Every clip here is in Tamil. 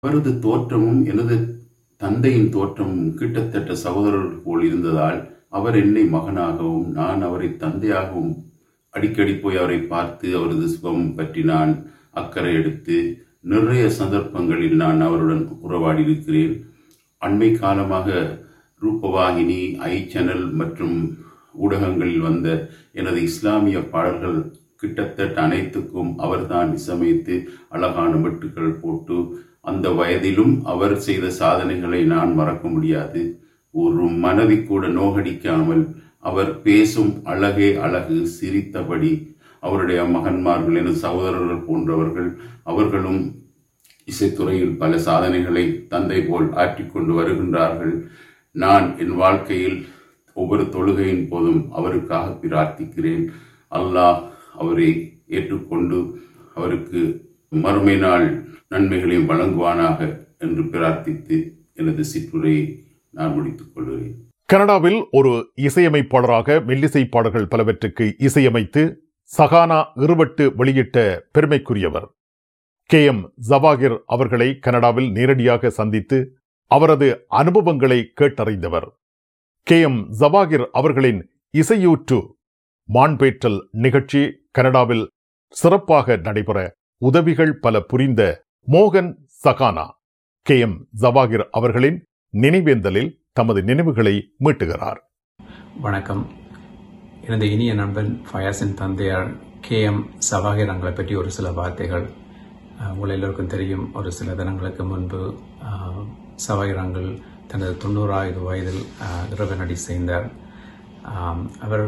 அவரது தோற்றமும் எனது தந்தையின் தோற்றமும் கிட்டத்தட்ட சகோதரர்கள் போல் இருந்ததால் அவர் என்னை மகனாகவும் நான் அவரை தந்தையாகவும் அடிக்கடி போய் அவரை பார்த்து அவரது சுகம் பற்றி நான் அக்கறை எடுத்து நிறைய சந்தர்ப்பங்களில் நான் அவருடன் உறவாடி இருக்கிறேன் அண்மை காலமாக ரூபவாகினி ஐ சேனல் மற்றும் ஊடகங்களில் வந்த எனது இஸ்லாமிய பாடல்கள் கிட்டத்தட்ட அனைத்துக்கும் அவர்தான் இசையமைத்து அழகான மெட்டுக்கள் போட்டு அந்த வயதிலும் அவர் செய்த சாதனைகளை நான் மறக்க முடியாது ஒரு மனதை கூட நோகடிக்காமல் அவர் பேசும் அழகே அழகு சிரித்தபடி அவருடைய மகன்மார்கள் எனது சகோதரர்கள் போன்றவர்கள் அவர்களும் இசைத்துறையில் பல சாதனைகளை தந்தை போல் ஆற்றிக்கொண்டு வருகின்றார்கள் நான் என் வாழ்க்கையில் ஒவ்வொரு தொழுகையின் போதும் அவருக்காக பிரார்த்திக்கிறேன் அல்லாஹ் அவரை ஏற்றுக்கொண்டு அவருக்கு மறுமை நாள் நன்மைகளையும் வழங்குவானாக என்று பிரார்த்தித்து எனது சிற்றுரையை நான் முடித்துக் கொள்கிறேன் கனடாவில் ஒரு இசையமைப்பாளராக மெல்லிசை பாடல்கள் பலவற்றுக்கு இசையமைத்து சகானா இருவட்டு வெளியிட்ட பெருமைக்குரியவர் கே எம் ஜவாகிர் அவர்களை கனடாவில் நேரடியாக சந்தித்து அவரது அனுபவங்களை கேட்டறிந்தவர் கே எம் ஜவாகிர் அவர்களின் இசையூற்று மான்பேற்றல் நிகழ்ச்சி கனடாவில் சிறப்பாக நடைபெற உதவிகள் பல புரிந்த மோகன் சகானா கே எம் ஜவாகிர் அவர்களின் நினைவேந்தலில் தமது நினைவுகளை மீட்டுகிறார் வணக்கம் எனது இனிய நண்பன் ஃபயாஸின் தந்தையார் கே எம் சவாகிர் அவங்களை பற்றி ஒரு சில வார்த்தைகள் அஹ், உங்கள் எல்லோருக்கும் தெரியும் ஒரு சில தினங்களுக்கு முன்பு அஹ், சவாகிர் அங்கள் தனது தொண்ணூறாவது வயதில் அஹ், இறைவனடி செய்தார் ஆம், அவர்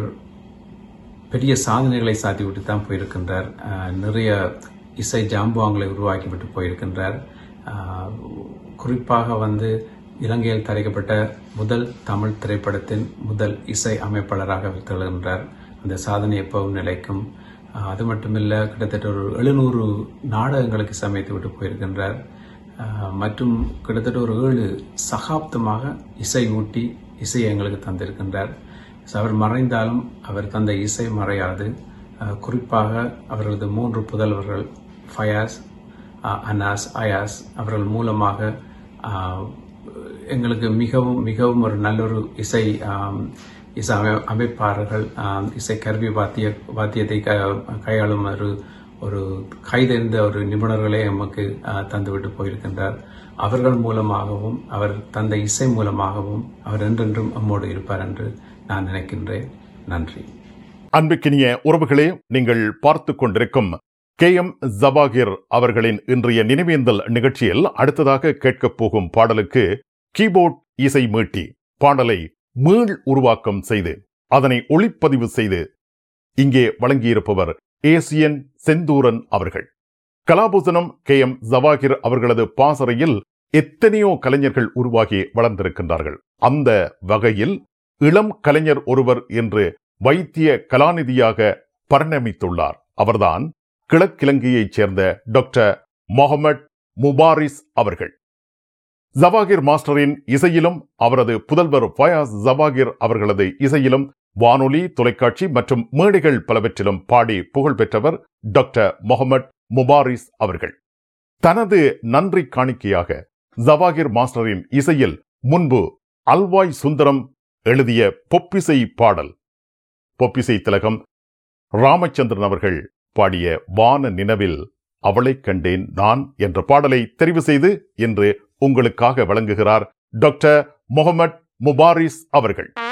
பெரிய சாதனைகளை சாத்திவிட்டு தான் போயிருக்கின்றார் அஹ், நிறைய இசை ஜாம்புவாங்களை உருவாக்கிவிட்டு போயிருக்கின்றார் அஹ், குறிப்பாக வந்து இலங்கையில் தயாரிக்கப்பட்ட முதல் தமிழ் திரைப்படத்தின் முதல் இசை அமைப்பாளராக அவர் திகழ்கின்றார் அந்த சாதனை எப்பவும் நிலைக்கும் அஹ், அது மட்டுமில்ல கிட்டத்தட்ட ஒரு எழுநூறு நாடகங்களுக்கு சமைத்து விட்டு போயிருக்கின்றார் அஹ், மற்றும் கிட்டத்தட்ட ஒரு ஏழு சகாப்தமாக இசை ஊட்டி இசையை எங்களுக்கு தந்திருக்கின்றார் So, அவர் மறைந்தாலும் அவர் தந்த இசை மறையாது அஹ், குறிப்பாக அவர்களது மூன்று புதல்வர்கள் ஃபயாஸ் அஹ், அனாஸ் அயாஸ் அவர்கள் மூலமாக அஹ், எங்களுக்கு மிகவும் மிகவும் ஒரு நல்லொரு இசை ஆம், இசை அமை அமைப்பாளர்கள் ஆம், இசை கருவி வாத்திய வாத்தியத்தை க கையாளும் ஒரு ஒரு கைதெறிந்த ஒரு நிபுணர்களே நமக்கு அஹ், தந்துவிட்டு போயிருக்கின்றார் அவர்கள் மூலமாகவும் அவர் தந்த இசை மூலமாகவும் அவர் என்றென்றும் நம்மோடு இருப்பார் என்று நான் நினைக்கின்றேன் நன்றி அன்புக்கினிய உறவுகளே நீங்கள் பார்த்து கொண்டிருக்கும் கே எம் ஜவாகிர் அவர்களின் இன்றைய நினைவேந்தல் நிகழ்ச்சியில் அடுத்ததாக கேட்கப் போகும் பாடலுக்கு கீபோர்ட் இசை மீட்டி பாடலை மீள் உருவாக்கம் செய்து அதனை ஒளிப்பதிவு செய்து இங்கே வழங்கியிருப்பவர் ஏசியன் செந்தூரன் அவர்கள் கலாபூசணம் கே எம் ஜவாகிர் அவர்களது பாசறையில் எத்தனையோ கலைஞர்கள் உருவாகி வளர்ந்திருக்கின்றார்கள் அந்த வகையில் இளம் கலைஞர் ஒருவர் என்று வைத்திய கலாநிதியாக பரிணமித்துள்ளார் அவர்தான் கிழக்கிழங்கையைச் சேர்ந்த டாக்டர் மொஹமட் முபாரிஸ் அவர்கள் ஜவாகிர் மாஸ்டரின் இசையிலும் அவரது புதல்வர் ஃபயாஸ் ஜவாகிர் அவர்களது இசையிலும் வானொலி தொலைக்காட்சி மற்றும் மேடைகள் பலவற்றிலும் பாடி புகழ் பெற்றவர் டாக்டர் மொஹமட் முபாரிஸ் அவர்கள் தனது நன்றி காணிக்கையாக ஜவாகிர் மாஸ்டரின் இசையில் முன்பு அல்வாய் சுந்தரம் எழுதிய பொப்பிசை பாடல் பொப்பிசை திலகம் ராமச்சந்திரன் அவர்கள் பாடிய வான நினவில் அவளைக் கண்டேன் நான் என்ற பாடலை தெரிவு செய்து இன்று உங்களுக்காக வழங்குகிறார் டாக்டர் முகமட் முபாரிஸ் அவர்கள்